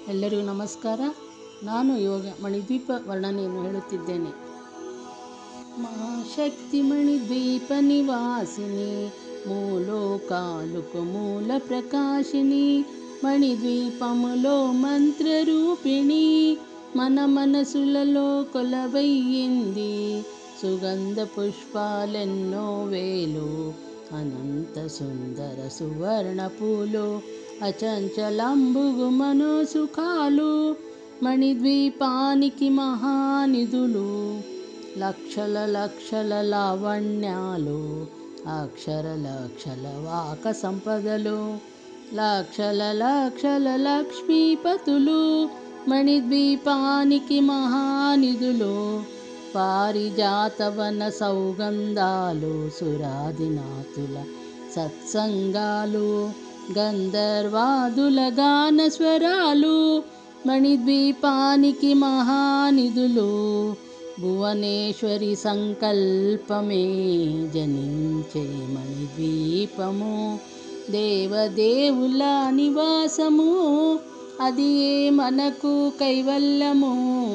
ಎಲ್ಲರಿಗೂ ನಮಸ್ಕಾರ ನಾನು ಇವಾಗ ಮಣಿದ್ವೀಪ ವರ್ಣನೆಯನ್ನು ಹೇಳುತ್ತಿದ್ದೇನೆ ಮಹಾಶಕ್ತಿ ಮಣಿದ್ವೀಪ ನಿವಾಸಿನಿ మూలోకాలుకు మూల ప్రకాశిని మణిద్వీపములో మంత్రరూపిణి మన మనసులలో కొలవయ్యింది సుగంధ పుష్పాలెన్నో వేలు అనంత సుందర సువర్ణ పూలు అచంచలంబుగు మనోసుఖాలు మణిద్వీపానికి మహానిధులు లక్షల లక్షల లావణ్యాలు అక్షర లక్షల వాక సంపదలు లక్షల లక్షల లక్ష్మీపతులు మణిద్వీపానికి మహానిధులు పారిజాతవన సౌగంధాలు సురాదినాథుల సత్సంగాలు గంధర్వాదుల గాన స్వరాలు మణిద్వీపానికి మహానిధులు భువనేశ్వరి సంకల్పమే జనించే మణిద్వీపము దేవదేవుల నివాసము అది ఏ మనకు కైవల్యము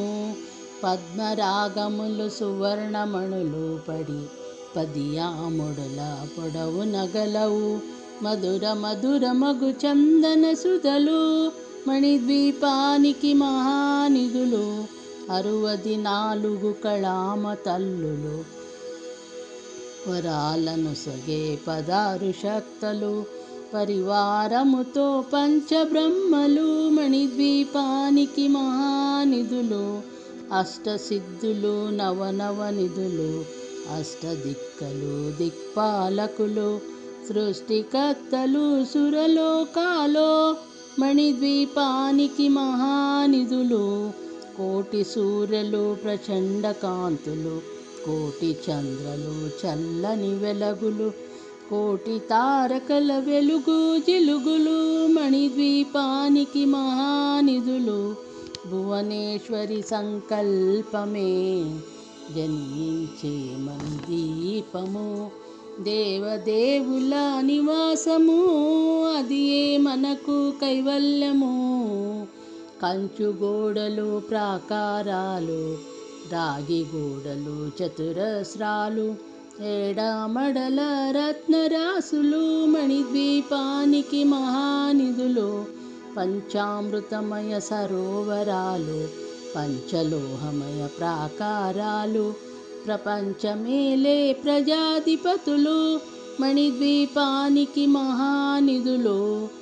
పద్మరాగములు సువర్ణమణులు పడి పదియాముడుల పొడవు నగలవు మధుర మధుర మగు చందన సుధలు మణిద్వీపానికి మహానిధులు అరువది నాలుగు కళామ తల్లులు వరాలను సగే పదారు శక్తలు పరివారముతో పంచబ్రహ్మలు మణిద్వీపానికి మహానిధులు అష్టసిద్ధులు నవనవనిధులు అష్టదిక్కలు దిక్పాలకులు సృష్టికర్తలు సురలోకాలో మణిద్వీపానికి మహానిధులు కోటి సూర్యులు ప్రచండ కాంతులు కోటి చంద్రలు చల్లని వెలుగులు కోటి తారకల వెలుగు జిలుగులు మణిద్వీపానికి మహానిధులు భువనేశ్వరి సంకల్పమే జనించే మణిదీపము దేవదేవుల నివాసము అది ఏ మనకు కైవల్యము కంచు గోడలు ప్రాకారాలు రాగి గోడలు చతురస్రాలు ఏడామడల రత్నరాసులు మణిద్వీపానికి మహానిధులు పంచామృతమయ సరోవరాలు పంచలోహమయ ప్రాకారాలు ప్రపంచమేలే ప్రజాధిపతులు మణిద్వీపానికి మహానిధులు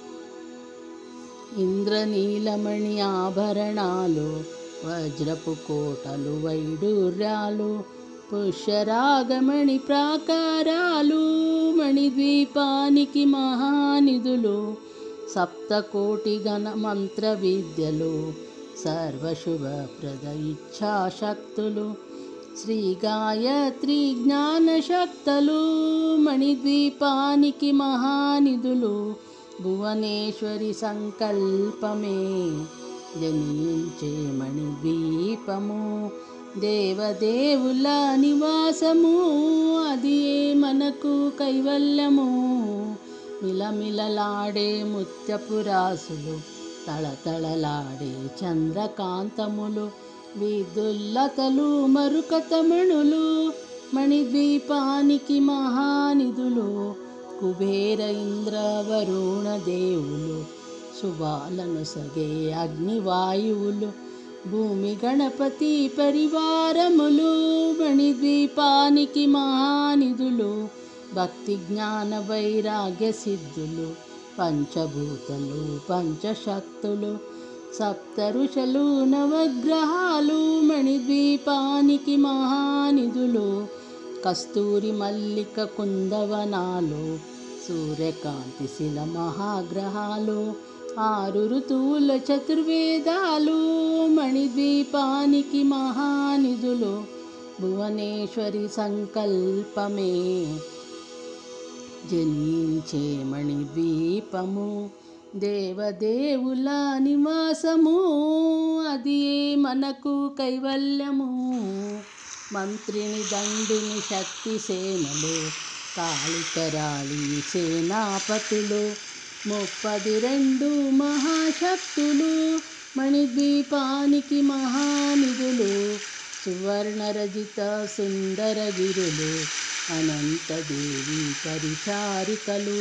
ఇంద్రనీలమణి ఆభరణాలు వజ్రపు కోటలు వైడూర్యాలు పుష్యరాగమణి ప్రాకారాలు మణిద్వీపానికి మహానిధులు సప్తకోటి గణ మంత్ర విద్యలు సర్వశుభప్రద ఇచ్ఛాశక్తులు శ్రీ గాయత్రి జ్ఞానశక్తులు మణిద్వీపానికి మహానిధులు భువనేశ్వరి సంకల్పమే జనించే మణిద్వీపము దేవదేవుల నివాసము అది ఏ మనకు కైవల్యము మిలమిలలాడే ముత్యపురాసులు తళతళలాడే చంద్రకాంతములు విద్యుల్లతలు మరుకతమణులు మణిద్వీపానికి మహానిధులు కుబేర ఇంద్ర వరుణ దేవులు శుభాలను సగే అగ్నివాయువులు భూమి గణపతి పరివారములు మణిద్వీపానికి మహానిధులు భక్తి జ్ఞాన వైరాగ్య సిద్ధులు పంచభూతలు పంచశక్తులు సప్త ఋషులు నవగ్రహాలు మణిద్వీపానికి మహానిధులు కస్తూరి మల్లిక కుందవనాలు సూర్యకాంతి శిల మహాగ్రహాలు ఆరు ఋతువుల చతుర్వేదాలు మణిద్వీపానికి మహానిధులు భువనేశ్వరి సంకల్పమే జనించే మణిద్వీపము దేవదేవుల నివాసము అది ఏ మనకు కైవల్యము మంత్రిని దండిని శక్తి సేనలు కాళికరాళి సేనాపతులు ముప్పది రెండు మహాశక్తులు మణిద్వీపానికి మహానిధులు సువర్ణరజిత సుందరగిరులు అనంతదేవి పరిచారికలు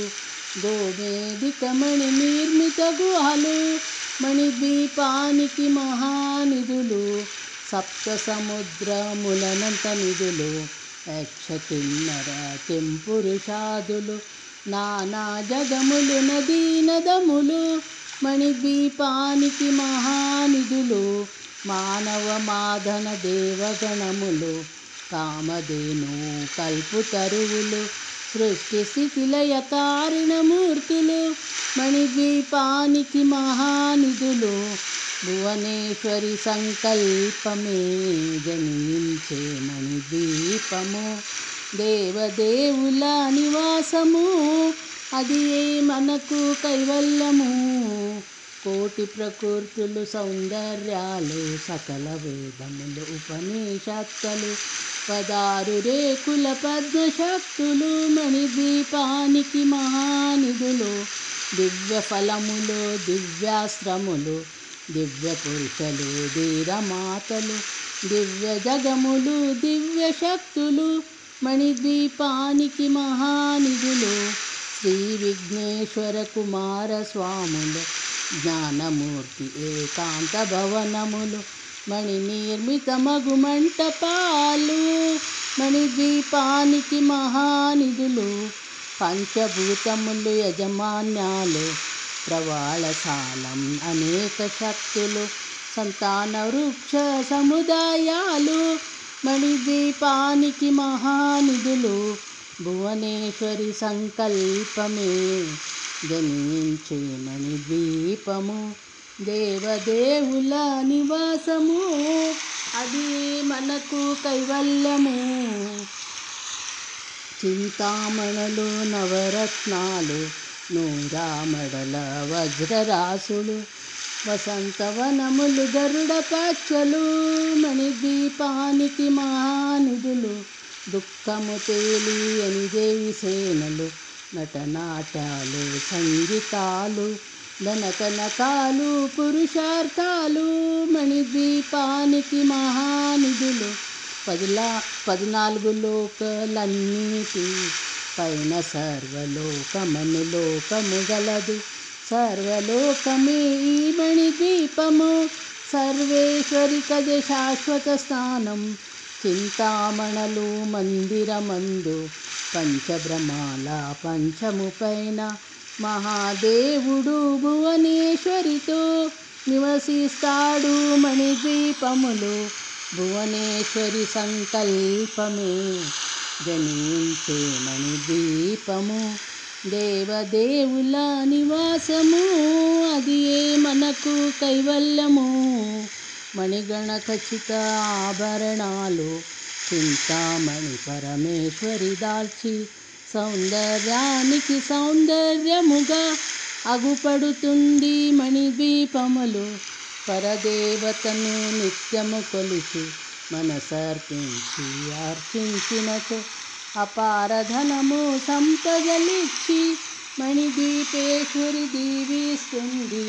గోమేదికమణి నిర్మిత గుహలు మణిద్వీపానికి మహానిధులు సప్త సముద్రములనంత నిధులు యక్ష కిన్నర తెంపురుషాదులు నానా జగములు నదీ నదములు మణిద్వీపానికి మహానిధులు మానవ మాధన దేవగణములు కామధేను కల్పుతరువులు సృష్టి స్థితిలయ కారణమూర్తులు మణిద్వీపానికి మహానిధులు భువనేశ్వరి సంకల్పమే జనించే మణిద్వీపము దేవదేవుల నివాసము అది ఏ మనకు కైవల్యము కోటి ప్రకృతులు సౌందర్యాలు సకల వేదములు ఉపనిషత్తులు పదారు రేకుల పద్మశక్తులు మణిద్వీపానికి మహానిధులు దివ్య ఫలములు దివ్యాశ్రములు దివ్య పురుషులు ధీరమాతలు దివ్య జగములు దివ్య శక్తులు మణిద్వీపానికి మహానిధులు శ్రీ విఘ్నేశ్వర కుమార స్వాములు జ్ఞానమూర్తి ఏకాంత భవనములు మణి నిర్మిత మగు మంటపాలు మణిద్వీపానికి మహానిధులు పంచభూతములు యజమాన్యాలు ప్రవాళశాలం అనేక శక్తులు సంతాన వృక్ష సముదాయాలు మణిద్వీపానికి మహానిధులు భువనేశ్వరి సంకల్పమే జనించే మణిద్వీపము దేవదేవుల నివాసము అది మనకు కైవల్యము చింతామణులు నవరత్నాలు నూరామడల వజ్రరాసులు వసంతవనములు గరుడ పచ్చలు మణిద్వీపానికి మహానిధులు దుఃఖము తేలి అనిదేవి సేనలు నటనాట్యాలు సంగీతాలు ధనకనకాలు పురుషార్థాలు మణిద్వీపానికి మహానిధులు పదిలా పద్నాలుగు లోకలన్నిటి పైన సర్వలోకమను లోకము గలదు సర్వలోకమే ఈ మణిద్వీపము సర్వేశ్వరి కజ శాశ్వత స్థానం చింతామణలు మందిరమందు పంచబ్రహ్మాల పంచము పైన మహాదేవుడు భువనేశ్వరితో నివసిస్తాడు మణిద్వీపములు భువనేశ్వరి సంకల్పమే జనించే మణిద్వీపము దేవదేవుల నివాసము అది ఏ మనకు కైవల్యము మణిగణ ఖచ్చిత ఆభరణాలు చింతామణి పరమేశ్వరి దాల్చి సౌందర్యానికి సౌందర్యముగా అగుపడుతుంది మణిద్వీపములు పరదేవతను నిత్యము కొలిచి మనసర్పించి అర్చించినచో అపారధనము సంపదలిచ్చి మణిదీపేశ్వరి దీవిస్తుంది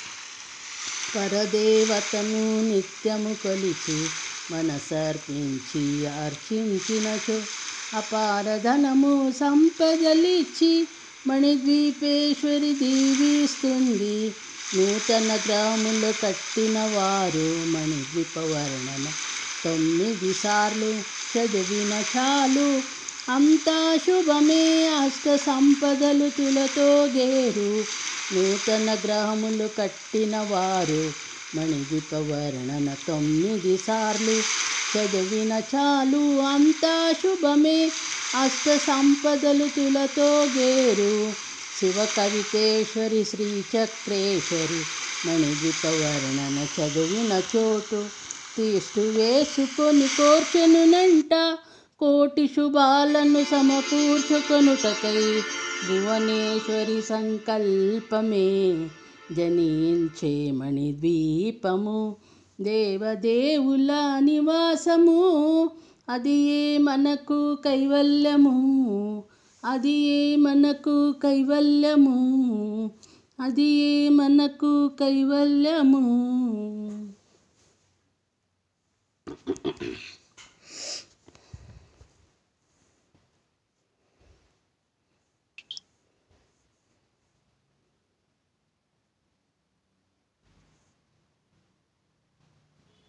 పరదేవతను నిత్యము కొలిచి మనసర్పించి అర్చించినచో అపారధనము సంపదలిచ్చి మణిద్వీపేశ్వరి దీవిస్తుంది నూతన గ్రాములు కట్టిన వారు మణిద్వీప వర్ణన తొమ్మిది సార్లు చదివిన చాలు అంతా శుభమే అష్ట సంపదలు తులతో గేరు నూతన గ్రహములు కట్టిన వారు మణిదీప వర్ణన తొమ్మిది సార్లు చదివిన చాలు అంతా శుభమే అష్ట సంపదలు తులతో గేరు శివ కవితేశ్వరి శ్రీ చక్రేశ్వరి మణిదీప వర్ణన చదివిన చోటు తీస్తు వేసుకొని కోర్చెనునంట కోటి శుభాలను సమకూర్చుకొనుటకై భువనేశ్వరి సంకల్పమే జనించే మణిద్వీపము దేవదేవుల నివాసము అది ఏ మనకు కైవల్యము అది ఏ మనకు కైవల్యము అది ఏ మనకు కైవల్యము